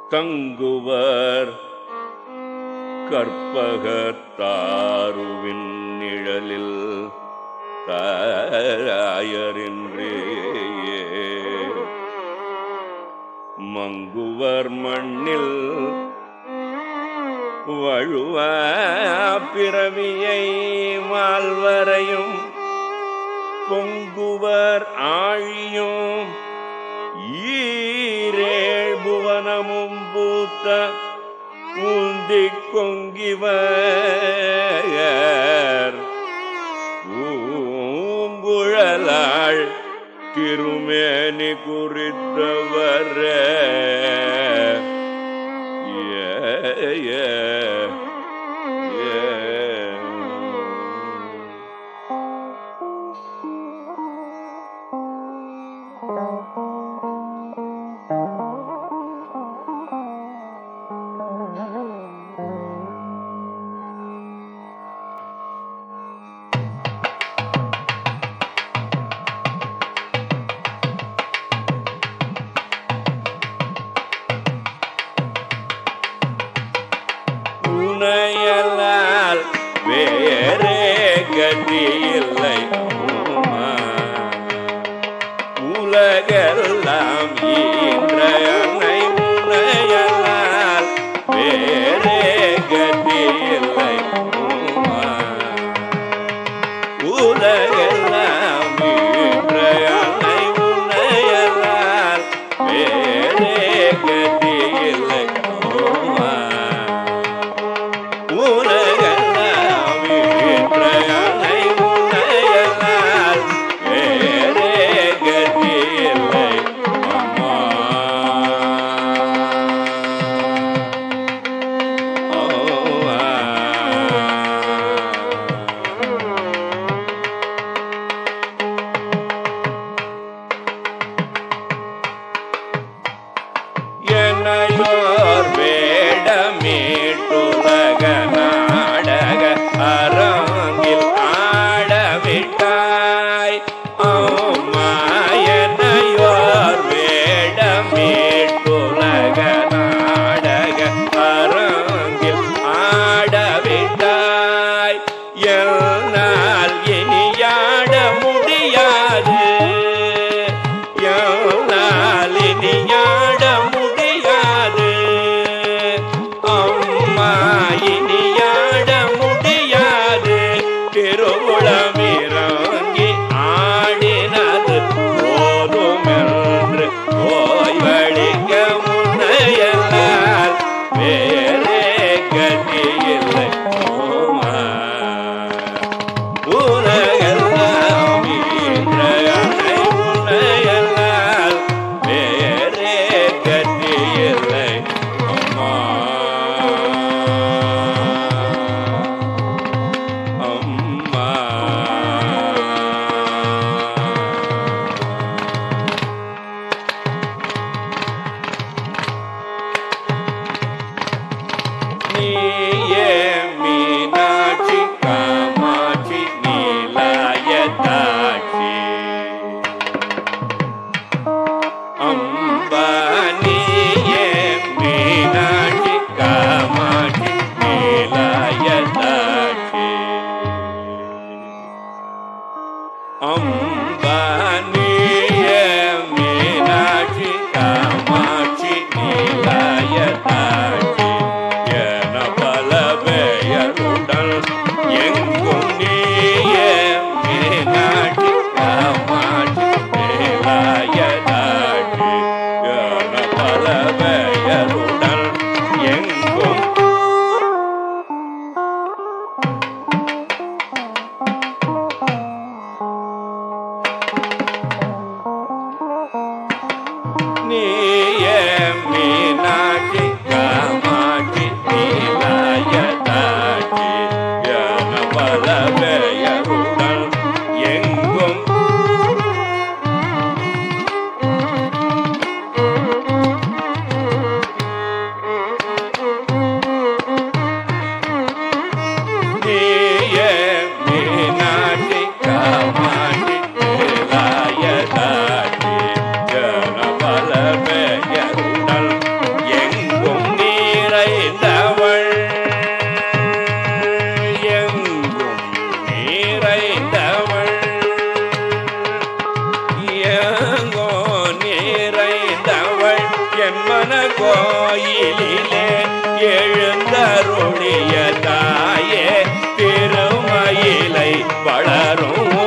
தங்குவர் கற்பகத்தாருவின் நிழலில் தாயரின்றே மங்குவர் மண்ணில் வழுவ பிறவியை மால்வரையும் பொங்குவர் ஆழியும் ஈரேழ் புவனமும் பூத்த உந்திக் கொங்கிவர் பூங்குழலாள் திருமேனி குறித்தவர் ஏ ஏ ஏ உனையலால் வேறே கதி இல்லை உமா. உலகெல்லாம் ஈன்ற அன்னை உனையலால் வேறே கதி இல்லை உமா. உலகெல்லாம் ஈன்ற அன்னை உனையலால் வேறே கதி இல்லை உமா. உலகெல்லாம் ஈன்ற அன்னை உன்னையல்லால் வேறே கதி இல்லை அம்மா. ஓ, ஆ. என்னையோர் வேடமீட்டுலக நாடக அரங்கில் ஆடவிட்டாய் அம்மா என்னையோர் வேடமீட்டுலக நாடக அரங்கில் ஆடவிட்டாய் என்னால் இனியாட முடியாது என்னால் இனியாட முடியாது அம்மா இனியாட முடியாது திருவுளமிறங்கி ஆடினது போதும் என்று ஓய்வழிக்க முன்னையல்லால் வேறே கதி இல்லை ஓமா உலகெல்லாம் ஈன்ற அன்னை உன்னையல்லால் வேறே கதி இல்லை அம்மா அம்மா நீயே மீனாட்சி காமாட்சி நீலாயதாட்சி அம்பா நீயே மீனாட்சி காமாட்சி நீலாயதாட்சி அம்பா நீயே மீனாட்சி காமாட்சி நீலாயதாட்சி என பல பெயருடன் எங்கும் நீயே மீனாட்சி காமாட்சி நீலாயதாட்சி என பல பெயருடன் எங்கும் நீயே மீனாட்சி காமாட்சி நீலாயதாட்சி என பல பெயருடன் எங்கும் நீயே மீனாட்சி காமாட்சி நீலாயதாட்சி ஜன பல என் மன கோயிலிலே எழுந்தருளிய தாயே திருமயிலை வளரும்